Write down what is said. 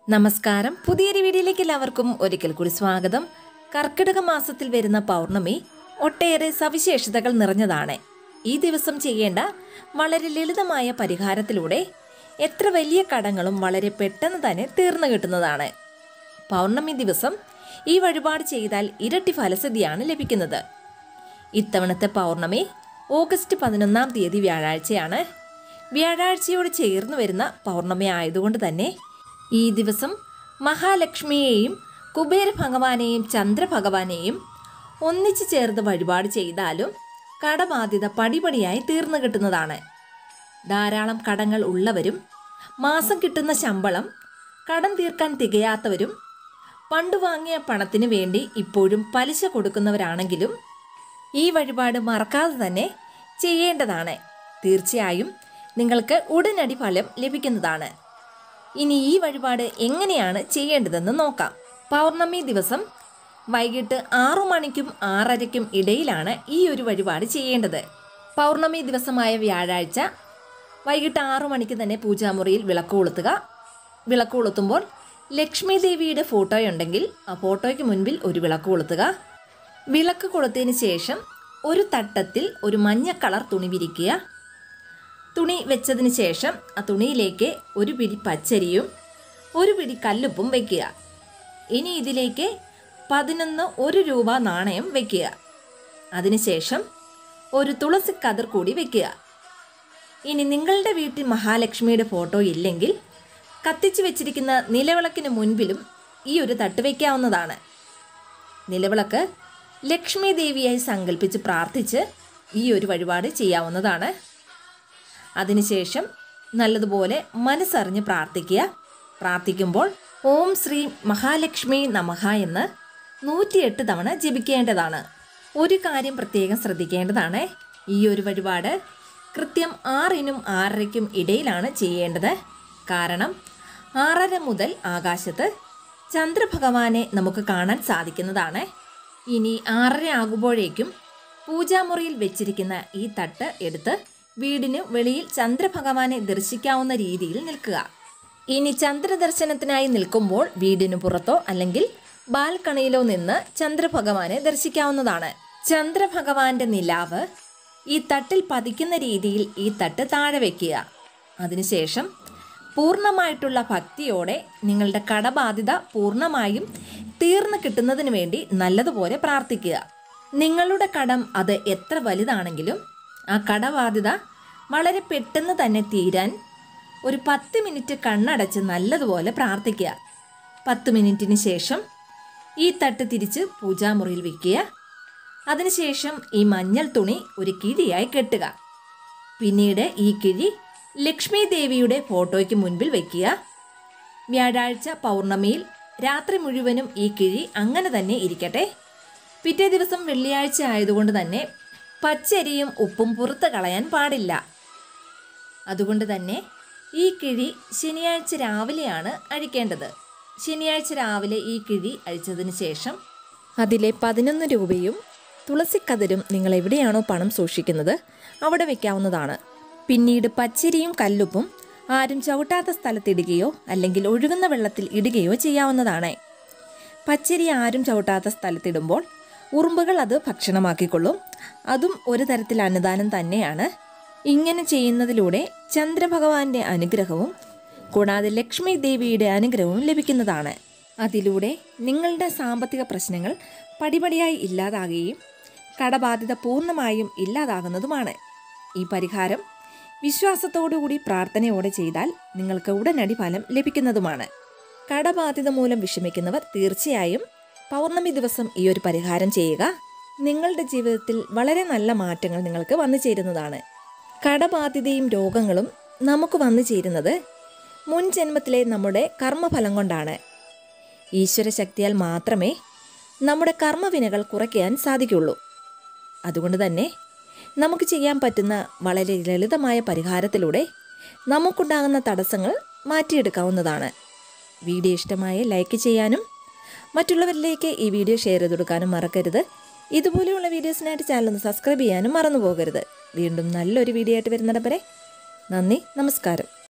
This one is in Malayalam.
നമസ്കാരം പുതിയൊരു വീഡിയോയിലേക്ക് എല്ലാവർക്കും ഒരിക്കൽ കൂടി സ്വാഗതം കർക്കിടക മാസത്തിൽ വരുന്ന പൗർണമി ഒട്ടേറെ സവിശേഷതകൾ നിറഞ്ഞതാണ് ഈ ദിവസം ചെയ്യേണ്ട വളരെ ലളിതമായ പരിഹാരത്തിലൂടെ എത്ര വലിയ കടങ്ങളും വളരെ പെട്ടെന്ന് തന്നെ തീർന്നു കിട്ടുന്നതാണ് പൗർണമി ദിവസം ഈ വഴിപാട് ചെയ്താൽ ഇരട്ടി ഫലസിദ്ധിയാണ് ലഭിക്കുന്നത് ഇത്തവണത്തെ പൗർണമി ഓഗസ്റ്റ് പതിനൊന്നാം തീയതി വ്യാഴാഴ്ചയാണ് വ്യാഴാഴ്ചയോട് ചേർന്ന് വരുന്ന പൗർണമി ആയതുകൊണ്ട് തന്നെ ഈ ദിവസം മഹാലക്ഷ്മിയെയും കുബേര ഭഗവാനെയും ചന്ദ്രഭഗവാനെയും ഒന്നിച്ചു ചേർത്ത് വഴിപാട് ചെയ്താലും കടബാധ്യത പടിപടിയായി തീർന്നു കിട്ടുന്നതാണ് ധാരാളം കടങ്ങൾ ഉള്ളവരും മാസം കിട്ടുന്ന ശമ്പളം കടം തീർക്കാൻ തികയാത്തവരും പണ്ട് വാങ്ങിയ പണത്തിന് വേണ്ടി ഇപ്പോഴും പലിശ കൊടുക്കുന്നവരാണെങ്കിലും ഈ വഴിപാട് മറക്കാതെ തന്നെ ചെയ്യേണ്ടതാണ് തീർച്ചയായും നിങ്ങൾക്ക് ഉടനടി ഫലം ലഭിക്കുന്നതാണ് ഇനി ഈ വഴിപാട് എങ്ങനെയാണ് ചെയ്യേണ്ടതെന്ന് നോക്കാം പൗർണമി ദിവസം വൈകിട്ട് ആറു മണിക്കും ആറരയ്ക്കും ഇടയിലാണ് ഈ ഒരു വഴിപാട് ചെയ്യേണ്ടത് പൗർണമി ദിവസമായ വ്യാഴാഴ്ച വൈകിട്ട് ആറു മണിക്ക് തന്നെ പൂജാമുറിയിൽ വിളക്ക് കൊളുത്തുക വിളക്ക് കൊളുത്തുമ്പോൾ ലക്ഷ്മി ദേവിയുടെ ഫോട്ടോയുണ്ടെങ്കിൽ ആ ഫോട്ടോയ്ക്ക് മുൻപിൽ ഒരു വിളക്ക് കൊളുത്തുക വിളക്ക് കൊളുത്തതിന് ശേഷം ഒരു തട്ടത്തിൽ ഒരു മഞ്ഞ കളർ തുണി വിരിക്കുക തുണി വെച്ചതിന് ശേഷം ആ തുണിയിലേക്ക് ഒരു പിടി പച്ചരിയും ഒരു പിടി കല്ലുപ്പും വെക്കുക ഇനി ഇതിലേക്ക് പതിനൊന്ന് ഒരു രൂപ നാണയം വെക്കുക അതിനുശേഷം ഒരു തുളസി കതിർ കൂടി വെക്കുക ഇനി നിങ്ങളുടെ വീട്ടിൽ മഹാലക്ഷ്മിയുടെ ഫോട്ടോ ഇല്ലെങ്കിൽ കത്തിച്ചു വെച്ചിരിക്കുന്ന നിലവിളക്കിന് മുൻപിലും ഈ ഒരു തട്ട് വയ്ക്കാവുന്നതാണ് നിലവിളക്ക് ലക്ഷ്മി ദേവിയായി സങ്കല്പിച്ച് പ്രാർത്ഥിച്ച് ഈ ഒരു വഴിപാട് ചെയ്യാവുന്നതാണ് അതിനുശേഷം നല്ലതുപോലെ മനസ്സറിഞ്ഞ് പ്രാർത്ഥിക്കുക പ്രാർത്ഥിക്കുമ്പോൾ ഓം ശ്രീ മഹാലക്ഷ്മി നമഃ എന്ന് നൂറ്റിയെട്ട് തവണ ജപിക്കേണ്ടതാണ് ഒരു കാര്യം പ്രത്യേകം ശ്രദ്ധിക്കേണ്ടതാണ് ഈ ഒരു വഴിപാട് കൃത്യം ആറിനും ആറരയ്ക്കും ഇടയിലാണ് ചെയ്യേണ്ടത് കാരണം ആറര മുതൽ ആകാശത്ത് ചന്ദ്രഭഗവാനെ നമുക്ക് കാണാൻ സാധിക്കുന്നതാണ് ഇനി ആറര ആകുമ്പോഴേക്കും പൂജാമുറിയിൽ വെച്ചിരിക്കുന്ന ഈ തട്ട് എടുത്ത് വീടിന് വെളിയിൽ ചന്ദ്രഭഗവാനെ ദർശിക്കാവുന്ന രീതിയിൽ നിൽക്കുക ഇനി ചന്ദ്രദർശനത്തിനായി നിൽക്കുമ്പോൾ വീടിന് പുറത്തോ അല്ലെങ്കിൽ ബാൽക്കണിയിലോ നിന്ന് ചന്ദ്രഭഗവാനെ ദർശിക്കാവുന്നതാണ് ചന്ദ്രഭഗവാന്റെ നിലാവ് ഈ തട്ടിൽ പതിക്കുന്ന രീതിയിൽ ഈ തട്ട് താഴെ വയ്ക്കുക അതിനുശേഷം പൂർണ്ണമായിട്ടുള്ള ഭക്തിയോടെ നിങ്ങളുടെ കടബാധ്യത പൂർണ്ണമായും തീർന്നു കിട്ടുന്നതിന് വേണ്ടി നല്ലതുപോലെ പ്രാർത്ഥിക്കുക നിങ്ങളുടെ കടം അത് എത്ര വലുതാണെങ്കിലും ആ കടബാധ്യത വളരെ പെട്ടെന്ന് തന്നെ തീരാൻ ഒരു പത്ത് മിനിറ്റ് കണ്ണടച്ച് നല്ലതുപോലെ പ്രാർത്ഥിക്കുക പത്ത് മിനിറ്റിന് ശേഷം ഈ തട്ട് തിരിച്ച് പൂജാമുറിയിൽ വയ്ക്കുക അതിനുശേഷം ഈ മഞ്ഞൾ തുണി ഒരു കിഴിയായി കെട്ടുക പിന്നീട് ഈ കിഴി ലക്ഷ്മി ദേവിയുടെ ഫോട്ടോയ്ക്ക് മുൻപിൽ വയ്ക്കുക വ്യാഴാഴ്ച പൗർണമിയിൽ രാത്രി മുഴുവനും ഈ കിഴി അങ്ങനെ തന്നെ ഇരിക്കട്ടെ പിറ്റേ ദിവസം വെള്ളിയാഴ്ച ആയതുകൊണ്ട് തന്നെ പച്ചരിയും ഉപ്പും പുറത്ത് കളയാൻ പാടില്ല അതുകൊണ്ട് തന്നെ ഈ കിഴി ശനിയാഴ്ച രാവിലെയാണ് അഴിക്കേണ്ടത് ശനിയാഴ്ച രാവിലെ ഈ കിഴി അഴിച്ചതിന് ശേഷം അതിലെ പതിനൊന്ന് രൂപയും തുളസിക്കതിരും നിങ്ങൾ എവിടെയാണോ പണം സൂക്ഷിക്കുന്നത് അവിടെ വെക്കാവുന്നതാണ് പിന്നീട് പച്ചരിയും കല്ലുപ്പും ആരും ചവിട്ടാത്ത സ്ഥലത്തിടുകയോ അല്ലെങ്കിൽ ഒഴുകുന്ന വെള്ളത്തിൽ ഇടുകയോ ചെയ്യാവുന്നതാണ് പച്ചരി ആരും ചവിട്ടാത്ത സ്ഥലത്തിടുമ്പോൾ ഉറുമ്പുകൾ അത് ഭക്ഷണമാക്കിക്കൊള്ളും അതും ഒരു തരത്തിൽ അനുദാനം തന്നെയാണ് ഇങ്ങനെ ചെയ്യുന്നതിലൂടെ ചന്ദ്രഭഗവാന്റെ അനുഗ്രഹവും കൂടാതെ ലക്ഷ്മി ദേവിയുടെ അനുഗ്രഹവും ലഭിക്കുന്നതാണ് അതിലൂടെ നിങ്ങളുടെ സാമ്പത്തിക പ്രശ്നങ്ങൾ പടിപടിയായി ഇല്ലാതാകുകയും കടബാധ്യത പൂർണ്ണമായും ഇല്ലാതാകുന്നതുമാണ് ഈ പരിഹാരം വിശ്വാസത്തോടുകൂടി പ്രാർത്ഥനയോടെ ചെയ്താൽ നിങ്ങൾക്ക് ഉടനടി ഫലം ലഭിക്കുന്നതുമാണ് കടബാധ്യത മൂലം വിഷമിക്കുന്നവർ തീർച്ചയായും പൗർണമി ദിവസം ഈ ഒരു പരിഹാരം ചെയ്യുക നിങ്ങളുടെ ജീവിതത്തിൽ വളരെ നല്ല മാറ്റങ്ങൾ നിങ്ങൾക്ക് വന്നു ചേരുന്നതാണ് കടബാധ്യതയും രോഗങ്ങളും നമുക്ക് വന്നു ചേരുന്നത് മുൻ ജന്മത്തിലെ നമ്മുടെ കർമ്മഫലം കൊണ്ടാണ് ഈശ്വര ശക്തിയാൽ മാത്രമേ നമ്മുടെ കർമ്മവിനകൾ കുറയ്ക്കാൻ സാധിക്കുള്ളൂ അതുകൊണ്ട് തന്നെ നമുക്ക് ചെയ്യാൻ പറ്റുന്ന വളരെ ലളിതമായ പരിഹാരത്തിലൂടെ നമുക്കുണ്ടാകുന്ന തടസ്സങ്ങൾ മാറ്റിയെടുക്കാവുന്നതാണ് വീഡിയോ ഇഷ്ടമായ ലൈക്ക് ചെയ്യാനും മറ്റുള്ളവരിലേക്ക് ഈ വീഡിയോ ഷെയർ ചെയ്ത് കൊടുക്കാനും മറക്കരുത് ഇതുപോലെയുള്ള വീഡിയോസിനായിട്ട് ചാനൽ ഒന്ന് സബ്സ്ക്രൈബ് ചെയ്യാനും മറന്നു പോകരുത് വീണ്ടും നല്ലൊരു വീഡിയോ ആയിട്ട് വരുന്നിടം വരെ നന്ദി നമസ്കാരം